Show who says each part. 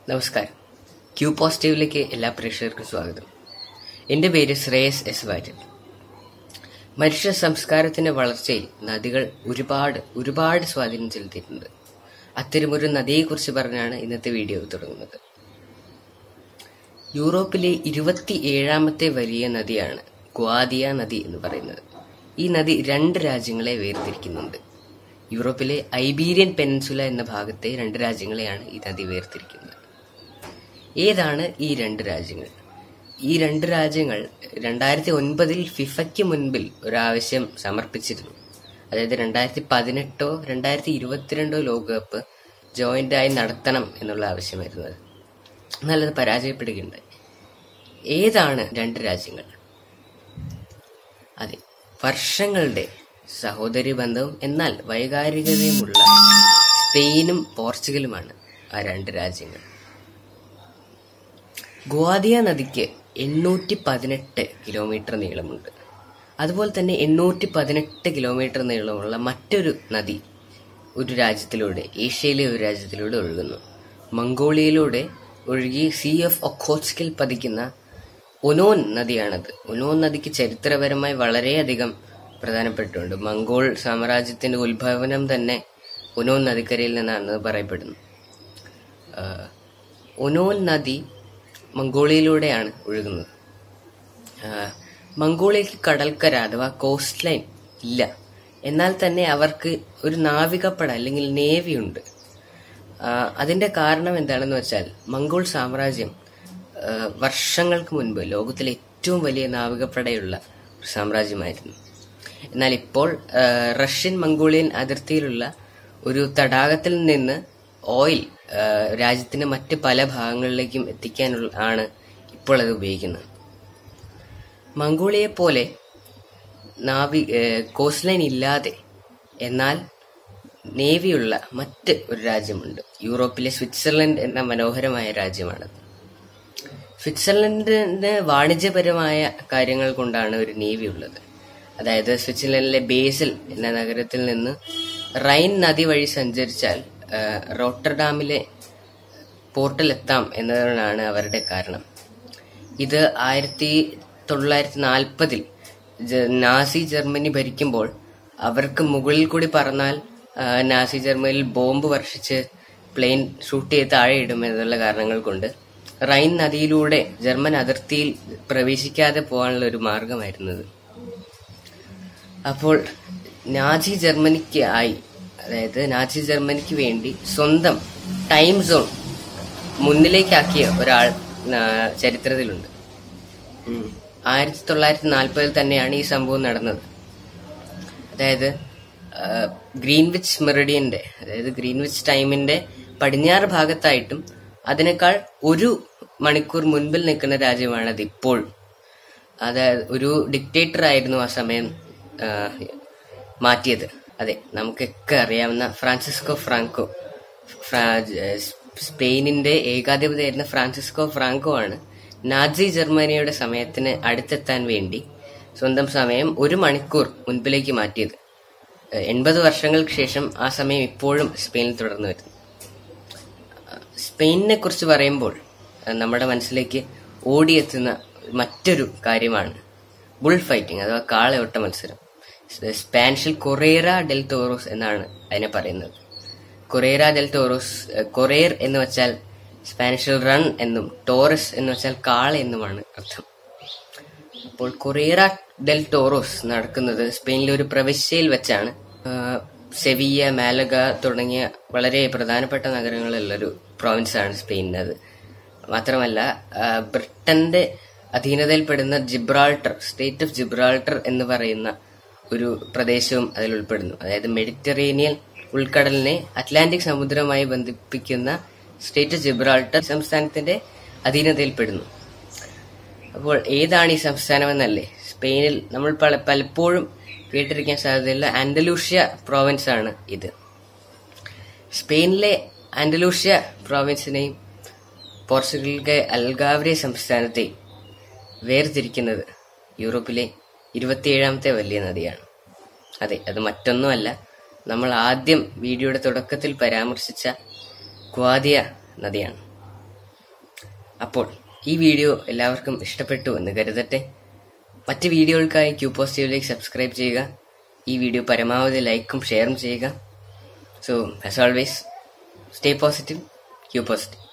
Speaker 1: നമസ്കാരം ക്യൂ പോസിറ്റീവിലേക്ക് എല്ലാ പ്രേക്ഷകർക്കും സ്വാഗതം എൻ്റെ പേര് ശ്രേയസ് എസ് വാര്യൻ മനുഷ്യ സംസ്കാരത്തിന്റെ വളർച്ചയിൽ നദികൾ ഒരുപാട് ഒരുപാട് സ്വാധീനം ചെലുത്തിയിട്ടുണ്ട് അത്തരമൊരു നദിയെക്കുറിച്ച് പറഞ്ഞാണ് ഇന്നത്തെ വീഡിയോ തുടങ്ങുന്നത് യൂറോപ്പിലെ ഇരുപത്തി ഏഴാമത്തെ വലിയ നദിയാണ് ഗ്വാദിയ നദി എന്ന് പറയുന്നത് ഈ നദി രണ്ട് രാജ്യങ്ങളെ വേർതിരിക്കുന്നുണ്ട് യൂറോപ്പിലെ ഐബീരിയൻ പെനിൻസുല എന്ന ഭാഗത്തെ രണ്ട് രാജ്യങ്ങളെയാണ് ഈ നദി വേർതിരിക്കുന്നത് ഏതാണ് ഈ രണ്ട് രാജ്യങ്ങൾ ഈ രണ്ട് രാജ്യങ്ങൾ രണ്ടായിരത്തി ഒൻപതിൽ ഫിഫയ്ക്ക് മുൻപിൽ ഒരു ആവശ്യം സമർപ്പിച്ചിരുന്നു അതായത് രണ്ടായിരത്തി പതിനെട്ടോ രണ്ടായിരത്തി ഇരുപത്തിരണ്ടോ ലോകകപ്പ് ജോയിന്റ് ആയി നടത്തണം എന്നുള്ള ആവശ്യമായിരുന്നു അത് എന്നാൽ അത് പരാജയപ്പെടുകയുണ്ടായി ഏതാണ് രണ്ട് രാജ്യങ്ങൾ അതെ വർഷങ്ങളുടെ സഹോദരി ബന്ധവും എന്നാൽ വൈകാരികതയുമുള്ള സ്പെയിനും പോർച്ചുഗലുമാണ് ആ രണ്ട് രാജ്യങ്ങൾ ഗ്വാദിയ നദിക്ക് എണ്ണൂറ്റി പതിനെട്ട് കിലോമീറ്റർ നീളമുണ്ട് അതുപോലെ തന്നെ എണ്ണൂറ്റി പതിനെട്ട് കിലോമീറ്റർ നീളമുള്ള മറ്റൊരു നദി ഒരു രാജ്യത്തിലൂടെ ഏഷ്യയിലെ ഒരു രാജ്യത്തിലൂടെ ഒഴുകുന്നു മംഗോളിയയിലൂടെ ഒഴുകി സി എഫ് ഒഖോസ്കിൽ പതിക്കുന്ന ഒനോൻ നദിയാണത് ഒനോൻ നദിക്ക് ചരിത്രപരമായി വളരെയധികം പ്രധാനപ്പെട്ടിട്ടുണ്ട് മംഗോൾ സാമ്രാജ്യത്തിന്റെ ഉത്ഭവനം തന്നെ ഒനോൻ നദിക്കരയിൽ നിന്നാണെന്ന് പറയപ്പെടുന്നു ആഹ് ഒനോൻ നദി മംഗോളിയയിലൂടെയാണ് ഒഴുകുന്നത് ആഹ് മംഗോളിയക്ക് കടൽക്കര അഥവാ കോസ്റ്റ് ലൈൻ ഇല്ല എന്നാൽ തന്നെ അവർക്ക് ഒരു നാവികപ്പട അല്ലെങ്കിൽ നേവി ഉണ്ട് ആഹ് അതിന്റെ കാരണം എന്താണെന്ന് വെച്ചാൽ മംഗോൾ സാമ്രാജ്യം ആഹ് വർഷങ്ങൾക്ക് മുൻപ് ലോകത്തിലെ ഏറ്റവും വലിയ നാവികപ്പടയുള്ള ഒരു സാമ്രാജ്യമായിരുന്നു എന്നാൽ ഇപ്പോൾ ആഹ് റഷ്യൻ മംഗോളിയൻ അതിർത്തിയിലുള്ള ഒരു തടാകത്തിൽ നിന്ന് ഓയിൽ ആഹ് രാജ്യത്തിന്റെ മറ്റ് പല ഭാഗങ്ങളിലേക്കും എത്തിക്കാനുള്ള ആണ് ഇപ്പോൾ അത് ഉപയോഗിക്കുന്നത് മംഗോളിയെ പോലെ നാവി കോസ്റ്റ് ലൈൻ ഇല്ലാതെ എന്നാൽ നേവിയുള്ള മറ്റ് ഒരു രാജ്യമുണ്ട് യൂറോപ്പിലെ സ്വിറ്റ്സർലൻഡ് എന്ന മനോഹരമായ രാജ്യമാണത് സ്വിറ്റ്സർലൻഡിന് വാണിജ്യപരമായ കാര്യങ്ങൾ കൊണ്ടാണ് ഒരു നേവി ഉള്ളത് അതായത് സ്വിറ്റ്സർലൻഡിലെ ബേസിൽ എന്ന നഗരത്തിൽ നിന്ന് റൈൻ നദി വഴി സഞ്ചരിച്ചാൽ ആ, റോട്ടർഡാമിലെ പോർട്ടിലെത്താം എന്നതാണ് അവരുടെ കാരണം ഇത് ആയിരത്തി തൊള്ളായിരത്തി നാൽപ്പതിൽ നാസി ജർമ്മനി ഭരിക്കുമ്പോൾ അവർക്ക് മുകളിൽ കൂടി പറന്നാൽ ആ, നാസി ജർമ്മനിയിൽ ബോംബ് വർഷിച്ച് പ്ലെയിൻ ഷൂട്ട് ചെയ്ത് താഴെ ഇടും എന്നുള്ള കാരണങ്ങൾ കൊണ്ട് റൈൻ നദിയിലൂടെ ജർമ്മൻ അതിർത്തിയിൽ പ്രവേശിക്കാതെ പോകാനുള്ള ഒരു മാർഗമായിരുന്നത് അപ്പോൾ നാസി ജർമ്മനിക്ക് ആയി അതായത് നാസി ജർമ്മനിക്ക് വേണ്ടി സ്വന്തം ടൈം സോൺ മുന്നിലേക്കാക്കിയ ഒരാൾ ആ, ചരിത്രത്തിലുണ്ട് ഉം. ആയിരത്തി തൊള്ളായിരത്തി നാൽപ്പതിൽ തന്നെയാണ് ഈ സംഭവം നടന്നത് അതായത് ആ, ഗ്രീൻവിച്ച് മെറിഡിയന്റെ അതായത് ഗ്രീൻവിച്ച് ടൈമിന്റെ പടിഞ്ഞാറ് ഭാഗത്തായിട്ടും അതിനേക്കാൾ ഒരു മണിക്കൂർ മുൻപിൽ നിൽക്കുന്ന രാജ്യമാണത് ഇപ്പോഴും അതായത് ഒരു ഡിക്റ്റേറ്റർ ആയിരുന്നു ആ സമയം ആ, മാറ്റിയത് അതെ നമുക്കൊക്കെ അറിയാവുന്ന ഫ്രാൻസിസ്കോ ഫ്രാങ്കോ ഫ്രാ- സ്പെയിനിന്റെ ഏകാധിപതിയായിരുന്ന ഫ്രാൻസിസ്കോ ഫ്രാങ്കോ ആണ് നാസി ജർമ്മനിയുടെ സമയത്തിന് അടുത്തെത്താൻ വേണ്ടി സ്വന്തം സമയം ഒരു മണിക്കൂർ മുൻപിലേക്ക് മാറ്റിയത് ഏഹ് എൺപത് വർഷങ്ങൾക്ക് ശേഷം ആ സമയം ഇപ്പോഴും സ്പെയിനിൽ തുടർന്നു വരുന്നു സ്പെയിനിനെ കുറിച്ച് പറയുമ്പോൾ അഹ് നമ്മുടെ മനസ്സിലേക്ക് ഓടിയെത്തുന്ന മറ്റൊരു കാര്യമാണ് ബുൾ ഫൈറ്റിംഗ് അഥവാ കാളയോട്ട മത്സരം സ് സ്പാനിഷിൽ കൊറേറ ഡെൽ ടോറോസ് എന്നാണ് അതിനെ പറയുന്നത് കൊറേറ ഡെൽ ടോറോസ് അഹ് കൊറേർ എന്ന് വെച്ചാൽ സ്പാനിഷിൽ റൺ എന്നും ടോറസ് എന്ന് വെച്ചാൽ കാള എന്നുമാണ് അർത്ഥം അപ്പോൾ കൊറേറ ഡെൽ ടോറോസ് നടക്കുന്നത് സ്പെയിനിലെ ഒരു പ്രവിശ്യയിൽ വെച്ചാണ് ആഹ് സെവിയ മാലഗ തുടങ്ങിയ വളരെ പ്രധാനപ്പെട്ട നഗരങ്ങളുള്ളൊരു പ്രോവിൻസ് ആണ് സ്പെയിനത് മാത്രമല്ല ആഹ് ബ്രിട്ടന്റെ അധീനതയിൽപ്പെടുന്ന ജിബ്രാൾട്ടർ സ്റ്റേറ്റ് ഓഫ് ജിബ്രാൾട്ടർ എന്ന് പറയുന്ന ഒരു പ്രദേശവും അതിൽ ഉൾപ്പെടുന്നു അതായത് മെഡിറ്ററേനിയൻ ഉൾക്കടലിനെ അറ്റ്ലാന്റിക് സമുദ്രവുമായി ബന്ധിപ്പിക്കുന്ന സ്റ്റേറ്റ് ഓഫ് ജിബ്രാൾട്ടർ സംസ്ഥാനത്തിന്റെ അധീനതയിൽപ്പെടുന്നു അപ്പോൾ ഏതാണ് ഈ സംസ്ഥാനം എന്നല്ലേ സ്പെയിനിൽ നമ്മൾ പല- പലപ്പോഴും കേട്ടിരിക്കാൻ സാധ്യതയുള്ള ആൻഡലൂഷ്യ പ്രോവിൻസ് ആണ് ഇത് സ്പെയിനിലെ ആൻഡലൂഷ്യ പ്രോവിൻസിനെയും പോർച്ചുഗലിലെ അൽഗാവ്രെ സംസ്ഥാനത്തെയും വേർതിരിക്കുന്നത് യൂറോപ്പിലെ ഇരുപത്തിയേഴാമത്തെ വലിയ നദിയാണ് അതെ അത് മറ്റൊന്നുമല്ല നമ്മൾ ആദ്യം വീഡിയോയുടെ തുടക്കത്തിൽ പരാമർശിച്ച ഗ്വാദിയ നദിയാണ് അപ്പോൾ ഈ വീഡിയോ എല്ലാവർക്കും ഇഷ്ടപ്പെട്ടു എന്ന് കരുതട്ടെ മറ്റ് വീഡിയോകൾക്കായി ക്യൂ പോസിറ്റീവിലേക്ക് സബ്സ്ക്രൈബ് ചെയ്യുക ഈ വീഡിയോ പരമാവധി ലൈക്കും ഷെയറും ചെയ്യുക so as always stay positive Q positive